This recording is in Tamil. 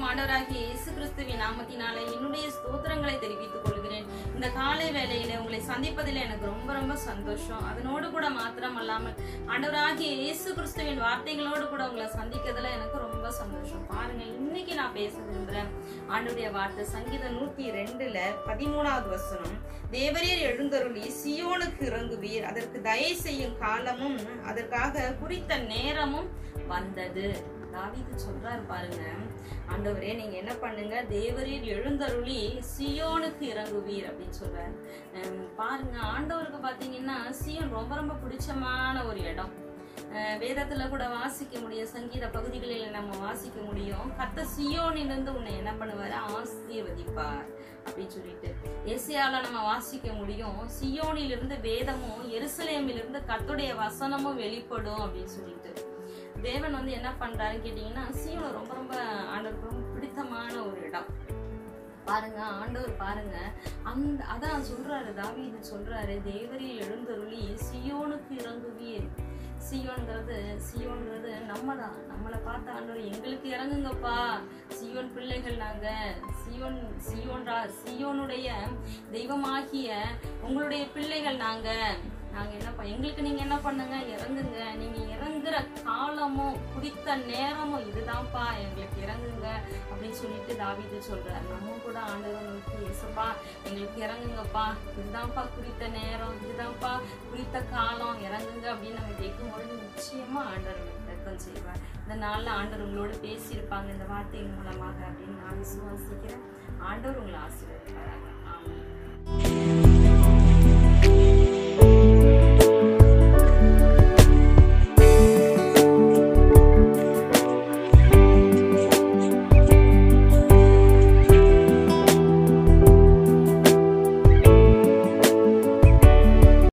ஆண்டவராகிய இயேசு கிறிஸ்துவின் நாமத்தினாலே என்னுடைய ஸ்தோத்திரங்களை தெரிவித்துக் கொள்கிறேன் இந்த காலை வேளையில உங்களை சந்திப்பதில் எனக்கு ரொம்ப ரொம்ப சந்தோஷம் அதனோடு கூட மாத்திரம் அல்லாமல் ஆண்டவராகிய இயேசு கிறிஸ்துவின் வார்த்தைகளோடு கூட உங்களை சந்திக்கிறதுல எனக்கு ரொம்ப சந்தோஷம் பாருங்க இன்னைக்கு நான் பேச விரும்புறேன் ஆண்டுடைய வார்த்தை சங்கீதம் நூத்தி ரெண்டுல பதிமூணாவது வசனம் தேவரீர் எழுந்தருளி சியோனுக்கு இறங்குவீர் அதற்கு தயை செய்யும் காலமும் அதற்காக குறித்த நேரமும் வந்தது தாவீது சொல்றாரு பாருங்க ஆண்டவரே நீங்க என்ன பண்ணுங்க தேவரீர் எழுந்தருளி சியோனுக்கு இறங்குவீர் அப்படின்னு சொல்றாரு ஹம், பாருங்க ஆண்டவருக்கு பாத்தீங்கன்னா சியோன் ரொம்ப ரொம்ப பிடிச்சமான ஒரு இடம் அஹ், வேதத்துல கூட வாசிக்க முடியும் சங்கீத பகுதிகளில் நம்ம வாசிக்க முடியும் கத்த சியோனிலிருந்து உன்னை என்ன பண்ணுவாரு ஆசீர்வதிப்பார் அப்படின்னு சொல்லிட்டு ஏசியால நம்ம வாசிக்க முடியும் சியோனிலிருந்து வேதமும் எருசலேமிலிருந்து கத்துடைய வசனமும் வெளிப்படும் அப்படின்னு சொல்லிட்டு தேவன் வந்து என்ன பண்றாருன்னு கேட்டீங்கன்னா சீயோனை ரொம்ப ரொம்ப ஆண்டவருக்கு ரொம்ப பிடித்தமான ஒரு இடம் பாருங்க ஆண்டவர் பாருங்க அந்த அதான் சொல்றாரு தாவீது சொல்றாரு தேவரில் எழுந்தருளி சியோனுக்கு இறங்குவீர் சியோன்கிறது சியோன்கிறது நம்ம தான் நம்மளை பார்த்த ஆண்டவர் எங்களுக்கு இறங்குங்கப்பா சியோன் பிள்ளைகள் நாங்க சியோன் சியோன்றா சியோனுடைய தெய்வமாகிய உங்களுடைய பிள்ளைகள் நாங்க நாங்க என்ன ப- எங்களுக்கு நீங்க என்ன பண்ணுங்க இறங்குங்க நீங்க இறங்குற காலமும் குறித்த நேரமும் இதுதான்ப்பா எங்களுக்கு இறங்குங்க அப்படின்னு சொல்லிட்டு தாவீது சொல்றாரு நம்ம கூட ஆண்டவரை நோக்கி ஏசப்பா எங்களுக்கு இறங்குங்கப்பா இதுதான்ப்பா குறித்த நேரம் இதுதான்ப்பா குறித்த காலம் இறங்குங்க அப்படின்னு நம்ம கேட்கும்பொழுது நிச்சயமா ஆண்டவர் நமக்கு இரக்கம் செய்வார் இந்த நாள்ல ஆண்டவர் உங்களோட பேசியிருப்பாங்க இந்த வார்த்தையின் மூலமாக அப்படின்னு நான் விசுவாசிக்கிறேன் ஆண்டவர் உங்களை ஆசீர்வதிப்பாராங்க